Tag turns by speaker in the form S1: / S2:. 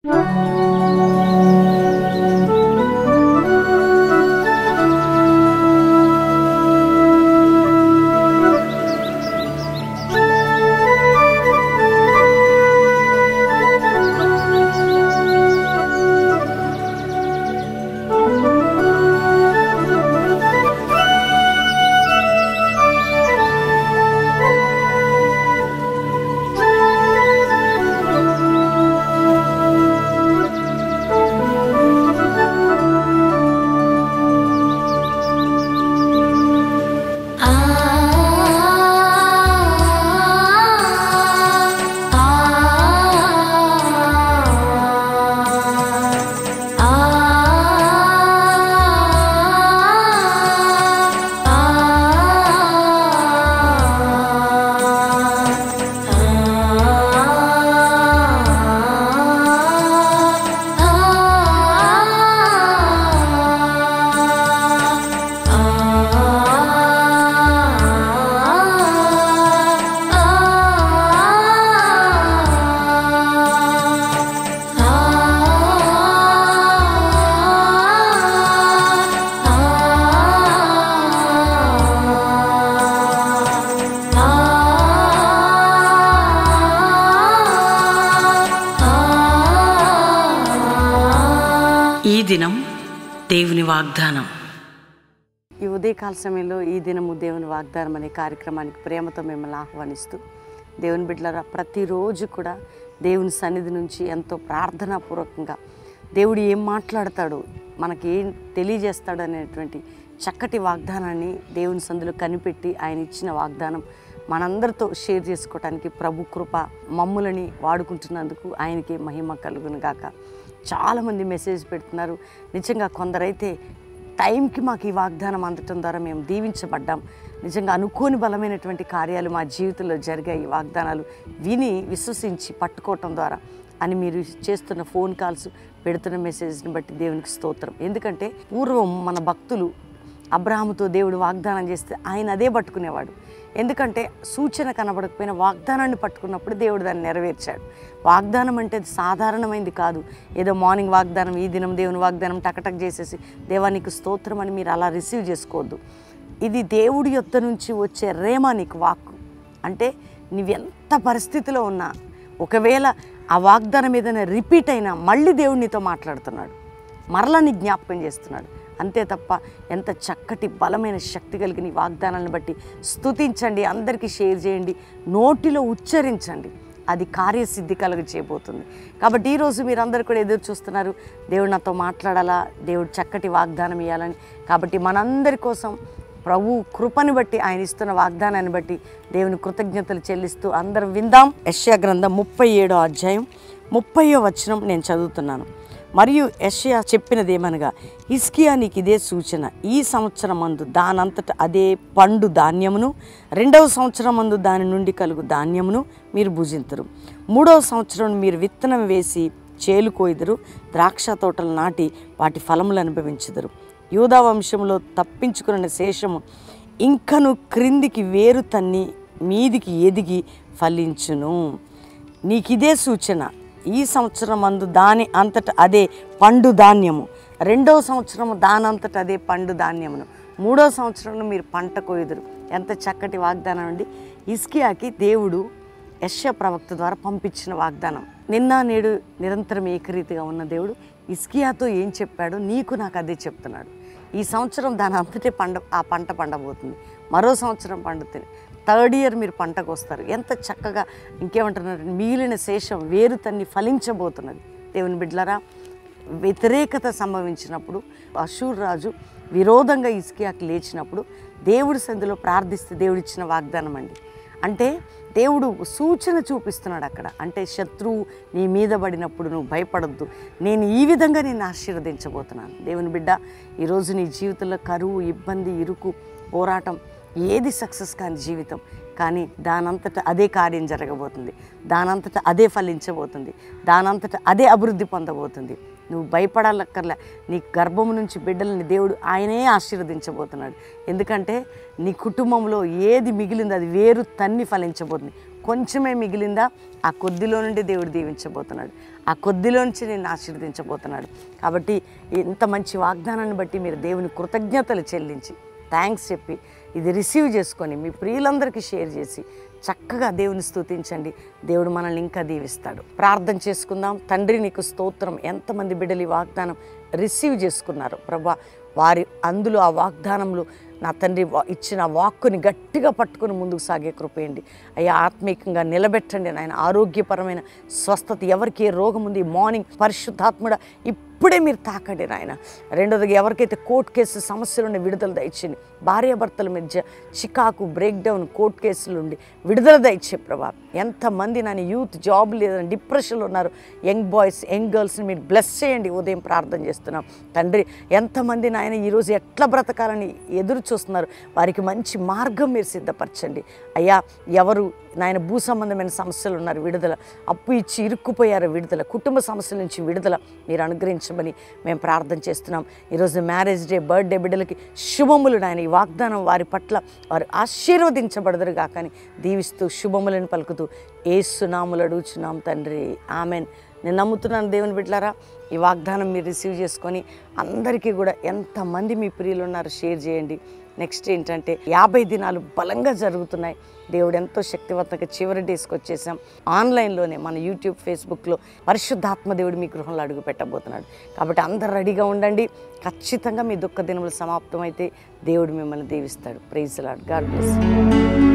S1: ఈ దినం దేవుని వాగ్దానం
S2: ఈ ఉదయకాల సమయంలో ఈ దినము దేవుని వాగ్దానం అనే కార్యక్రమానికి ప్రేమతో మిమ్మల్ని ఆహ్వానిస్తూ దేవుని బిడ్డలారా ప్రతిరోజు కూడా దేవుని సన్నిధి నుంచి ఎంతో ప్రార్థనాపూర్వకంగా దేవుడు ఏం మాట్లాడతాడు మనకి ఏం తెలియజేస్తాడు అనేటువంటి చక్కటి వాగ్దానాన్ని దేవుని సందులో కనిపెట్టి ఆయన ఇచ్చిన వాగ్దానం మనందరితో షేర్ చేసుకోవడానికి ప్రభు కృప మమ్ములని వాడుకుంటున్నందుకు ఆయనకి మహిమ కలుగును గాక చాలామంది మెసేజ్ పెడుతున్నారు నిజంగా కొందరైతే టైంకి మాకు ఈ వాగ్దానం అందటం ద్వారా మేము దీవించబడ్డాం నిజంగా అనుకోని బలమైనటువంటి కార్యాలు మా జీవితంలో జరిగాయి ఈ వాగ్దానాలు విని విశ్వసించి పట్టుకోవటం ద్వారా అని మీరు చేస్తున్న ఫోన్ కాల్స్ పెడుతున్న మెసేజ్ని బట్టి దేవునికి స్తోత్రం ఎందుకంటే పూర్వం మన భక్తులు అబ్రాహాముతో దేవుడు వాగ్దానం చేస్తే ఆయన అదే పట్టుకునేవాడు ఎందుకంటే సూచన కనబడకపోయినా వాగ్దానాన్ని పట్టుకున్నప్పుడు దేవుడు దాన్ని నెరవేర్చాడు వాగ్దానం అంటే అది సాధారణమైంది కాదు ఏదో మార్నింగ్ వాగ్దానం ఈ దినం దేవుని వాగ్దానం టకటక్ చేసేసి దేవానికి స్తోత్రం అని మీరు అలా రిసీవ్ చేసుకోవద్దు ఇది దేవుడి యొద్ద నుంచి వచ్చే రేమా నీకు వాక్కు అంటే నువ్వెంత పరిస్థితిలో ఉన్నా ఒకవేళ ఆ వాగ్దానం ఏదైనా రిపీట్ అయినా మళ్ళీ దేవుడు నీతో మాట్లాడుతున్నాడు మరలా నీ జ్ఞాపకం చేస్తున్నాడు అంతే తప్ప ఎంత చక్కటి బలమైన శక్తి కలిగిన ఈ వాగ్దానాలను బట్టి స్తుతించండి అందరికీ షేర్ చేయండి నోటిలో ఉచ్చరించండి అది కార్యసిద్ధి కలుగ చేయబోతుంది కాబట్టి ఈరోజు మీరందరూ కూడా ఎదురు చూస్తున్నారు దేవుడు నాతో మాట్లాడాలా దేవుడు చక్కటి వాగ్దానం ఇవ్వాలని కాబట్టి మనందరి కోసం ప్రభు కృపని బట్టి ఆయన ఇస్తున్న వాగ్దానాన్ని బట్టి దేవుని కృతజ్ఞతలు చెల్లిస్తూ అందరం విందాం యశ్యా గ్రంథం ముప్పై ఏడో అధ్యాయం ముప్పయో వచనం నేను చదువుతున్నాను మరియు యషయా చెప్పినది ఏమనగా హిస్కియా నీకు ఇదే సూచన ఈ సంవత్సరం మందు దానంతట అదే పండు ధాన్యమును రెండవ సంవత్సరం మందు దాని నుండి కలుగు ధాన్యమును మీరు భుజింతురు మూడవ సంవత్సరం మీరు విత్తనం వేసి చేలు కోయిదురు ద్రాక్ష తోటలు నాటి వాటి ఫలములు అనుభవించుదురు యూదా వంశంలో తప్పించుకున్న శేషము ఇంకను క్రిందికి వేరు తన్ని మీదికి ఎదిగి ఫలించును నీకిదే సూచన ఈ సంవత్సరం మందు దాని అంతట అదే పండు ధాన్యము రెండవ సంవత్సరం దానంతట అదే పండు ధాన్యమును మూడో సంవత్సరంలో మీరు పంట కోయుదురు ఎంత చక్కటి వాగ్దానం అండి ఇస్కియాకి దేవుడు యశ్య ప్రవక్త ద్వారా పంపించిన వాగ్దానం నిన్న నేడు నిరంతరం ఏకరీతిగా ఉన్న దేవుడు ఇస్కియాతో ఏం చెప్పాడో నీకు నాకు అదే చెప్తున్నాడు ఈ సంవత్సరం దాని అంతటే పండ ఆ పంట పండబోతుంది మరో సంవత్సరం పండుతుంది థర్డ్ ఇయర్ మీరు పంటకు వస్తారు ఎంత చక్కగా ఇంకేమంటున్నారు మిగిలిన శేషం వేరు తన్ని ఫలించబోతున్నది దేవుని బిడ్డలరా వ్యతిరేకత సంభవించినప్పుడు అశూర్ రాజు విరోధంగా ఇస్కియాకి లేచినప్పుడు దేవుడి సంధిలో ప్రార్థిస్తే దేవుడిచ్చిన వాగ్దానం అండి అంటే దేవుడు సూచన చూపిస్తున్నాడు అక్కడ అంటే శత్రువు నీ మీద పడినప్పుడు నువ్వు భయపడద్దు నేను ఈ విధంగా నేను ఆశీర్వదించబోతున్నాను దేవుని బిడ్డ ఈరోజు నీ జీవితంలో కరువు ఇబ్బంది ఇరుకు పోరాటం ఏది సక్సెస్ కాని జీవితం కానీ దానంతట అదే కార్యం జరగబోతుంది దానంతట అదే ఫలించబోతుంది దానంతట అదే అభివృద్ధి పొందబోతుంది నువ్వు భయపడాలక్కర్లే నీ గర్భం నుంచి బిడ్డలని దేవుడు ఆయనే ఆశీర్వదించబోతున్నాడు ఎందుకంటే నీ కుటుంబంలో ఏది మిగిలింది అది వేరు తన్ని ఫలించబోతుంది కొంచెమే మిగిలిందా ఆ కొద్దిలో నుండి దేవుడు దీవించబోతున్నాడు ఆ కొద్దిలో నుంచి నేను ఆశీర్వదించబోతున్నాడు కాబట్టి ఇంత మంచి వాగ్దానాన్ని బట్టి మీరు దేవుని కృతజ్ఞతలు చెల్లించి థ్యాంక్స్ చెప్పి ఇది రిసీవ్ చేసుకొని మీ ప్రియులందరికీ షేర్ చేసి చక్కగా దేవుని స్తుతించండి దేవుడు మనల్ని ఇంకా దీవిస్తాడు ప్రార్థన చేసుకుందాం తండ్రి నీకు స్తోత్రం ఎంతమంది బిడ్డలు ఈ వాగ్దానం రిసీవ్ చేసుకున్నారు ప్రభా వారి అందులో ఆ వాగ్దానంలో నా తండ్రి వా- ఇచ్చిన వాక్కుని గట్టిగా పట్టుకొని ముందుకు సాగే కృపేయండి అయ్యా ఆత్మీకంగా నిలబెట్టండి నాయన ఆరోగ్యపరమైన స్వస్థత ఎవరికి ఏ రోగం ఉంది మార్నింగ్ పరిశుద్ధాత్ముడ ఇప్పుడే మీరు తాకండి నాయన రెండోదిగా ఎవరికైతే కోర్టు కేసు సమస్యలు ఉండే విడుదల దయచేయండి భార్యాభర్తల మధ్య చికాకు బ్రేక్ డౌన్ కోర్టు కేసులు ఉండి విడుదల దయచే ప్రభా ఎంతమంది నాని యూత్ జాబ్ లేదని డిప్రెషన్లో ఉన్నారు యంగ్ బాయ్స్ యంగ్ గర్ల్స్ని మీరు బ్లెస్ చేయండి ఉదయం ప్రార్థన చేస్తున్నాం తండ్రి ఎంతమంది నాయన ఈరోజు ఎట్లా బ్రతకాలని ఎదురు చూస్తున్నారు వారికి మంచి మార్గం మీరు సిద్ధపరచండి అయ్యా ఎవరు నాయన భూ సంబంధమైన సమస్యలు ఉన్నారు విడుదల అప్పు ఇచ్చి ఇరుక్కుపోయారు విడుదల కుటుంబ సమస్యల నుంచి విడుదల మీరు అనుగ్రహించమని మేము ప్రార్థన చేస్తున్నాం ఈరోజు మ్యారేజ్ డే బర్త్డే బిడ్డలకి శుభములు నాయన ఈ వాగ్దానం వారి పట్ల వారు ఆశీర్వదించబడదురు కానీ దీవిస్తూ శుభములను పలుకుతూ ఏసునాములు అడుగుచున్నాం తండ్రి ఆమెన్ నేను నమ్ముతున్నాను దేవుని బిడ్డలారా ఈ వాగ్దానం మీరు రిసీవ్ చేసుకొని అందరికీ కూడా ఎంతమంది మీ ప్రియులు ఉన్నారు షేర్ చేయండి నెక్స్ట్ ఏంటంటే యాభై దినాలు బలంగా జరుగుతున్నాయి దేవుడు ఎంతో శక్తివంతంగా చివరి డేస్కి వచ్చేసాం ఆన్లైన్లోనే మన యూట్యూబ్ ఫేస్బుక్లో పరిశుద్ధాత్మ దేవుడు మీ గృహంలో అడుగు పెట్టబోతున్నాడు కాబట్టి అందరు రెడీగా ఉండండి ఖచ్చితంగా మీ దుఃఖ దినములు సమాప్తమైతే దేవుడు మిమ్మల్ని దీవిస్తాడు ప్రైజ్ లాడ్ గాడ్ బ్లెస్